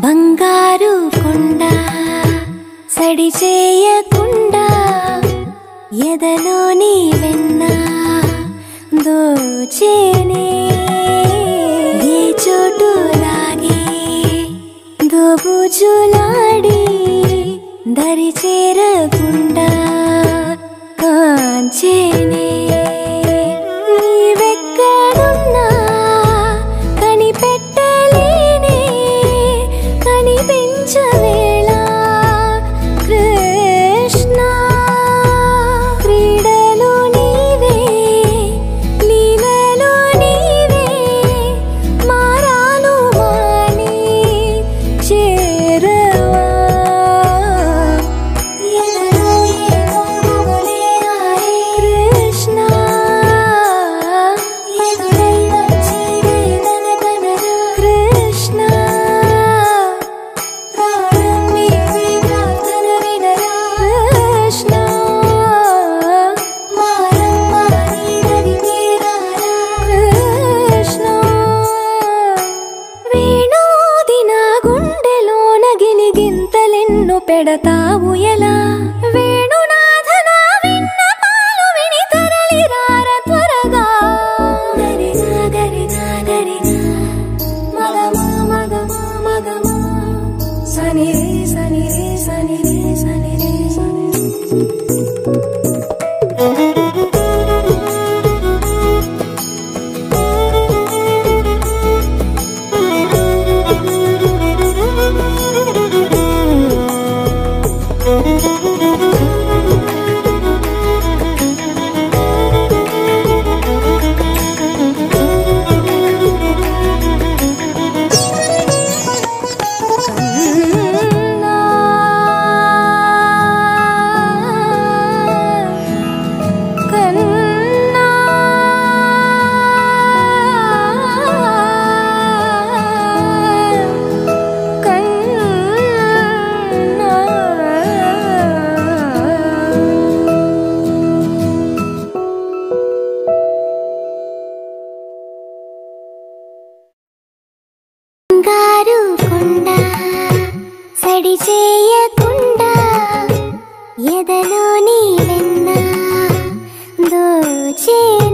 బంగారు కొండ సడి చేయకుండా ఎదలోని వెన్న దోచేనే ఏ చోటు లాగే దోబుజులాడి దరి చేరకుండా కాంచేనే నీవెక్కడున్నా కనిపెట్టలేనే కనిపించవేళ కృష్ణ క్రీడలు నీవే లీలలు నీవే మారాను మాని చేరవా ఎదలో ఏదో మొదలే ఆరే కృష్ణ ఎదురై వచ్చి వేదన కనరా కృష్ణ ప్రాణం నీవే ప్రార్థన వినరా కృష్ణ మారం మారి రవి తీరారా కృష్ణ వేణోది నా గుండెలోన గిలిగింతలెన్ను పెడతావు ఎలా వేణునాథ నా విన్న పాలు విని తరలి రార త్వరగా గరిగా గరిగా గరిగా మగమా మగమా మగమా సని రే సని రే సని రే సని రే సని రే కన్నా కన్నా కన్నా బంగారు కొండ సడి చేయకుండా ఎదలోని వెన్న దోచే